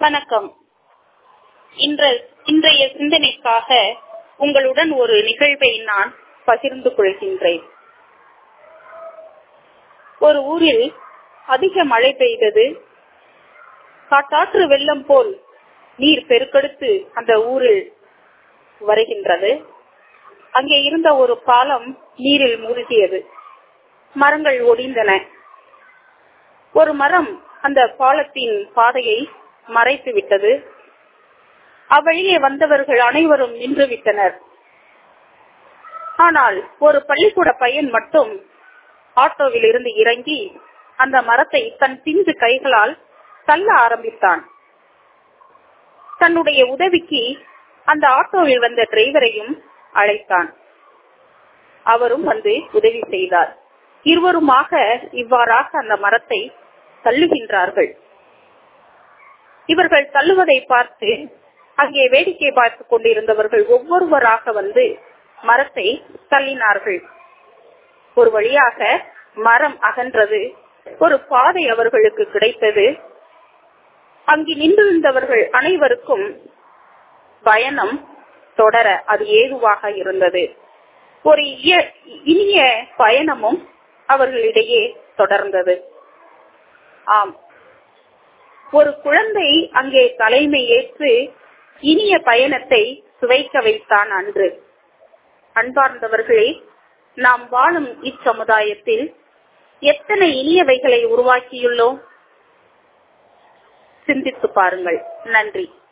வணக்கம் இன்ற இன்றைய சிந்தனைக்காக உங்களுடன் ஒரு நிகழ்வை நான் பகிர்ந்து கொள்கின்றேன் ஒரு ஊரில் அதிக மழை பெய்தது காட்டாற்று வெள்ளம் போல் நீர் பெருக்கெடுத்து அந்த ஊரில் வருகின்றது அங்கே இருந்த ஒரு பாலம் நீரில் மூழ்கியது மரங்கள் ஒடிந்தன ஒரு மரம் அந்த பாலத்தின் பாதையை மறைத்து விட்டது அவ்வழியே வந்தவர்கள் அனைவரும் நின்று விட்டனர் ஆனால் ஒரு பள்ளிக்கூட பையன் மட்டும் ஆட்டோவில் இருந்து இறங்கி அந்த மரத்தை தன் பிஞ்சு கைகளால் தள்ள ஆரம்பித்தான் தன்னுடைய உதவிக்கு அந்த ஆட்டோவில் வந்த டிரைவரையும் அழைத்தான் அவரும் வந்து உதவி செய்தார் இருவருமாக இவ்வாறாக அந்த மரத்தை தள்ளுகின்றார்கள் இவர்கள் தள்ளுவதை பார்த்து அங்கே வேடிக்கை பார்த்து கொண்டிருந்தவர்கள் ஒவ்வொருவராக வந்து மரத்தை தள்ளினார்கள் ஒரு வழியாக மரம் அகன்றது ஒரு பாதை அவர்களுக்கு கிடைத்தது அங்கு நின்றிருந்தவர்கள் அனைவருக்கும் பயணம் தொடர அது ஏதுவாக இருந்தது ஒரு இனிய பயணமும் அவர்களிடையே தொடர்ந்தது ஆம் ஒரு குழந்தை அங்கே தலைமை ஏற்று இனிய பயணத்தை சுவைக்க வைத்தான் அன்று அன்பார்ந்தவர்களே நாம் வாழும் இச்சமுதாயத்தில் எத்தனை இனியவைகளை உருவாக்கியுள்ளோம் சிந்தித்து பாருங்கள் நன்றி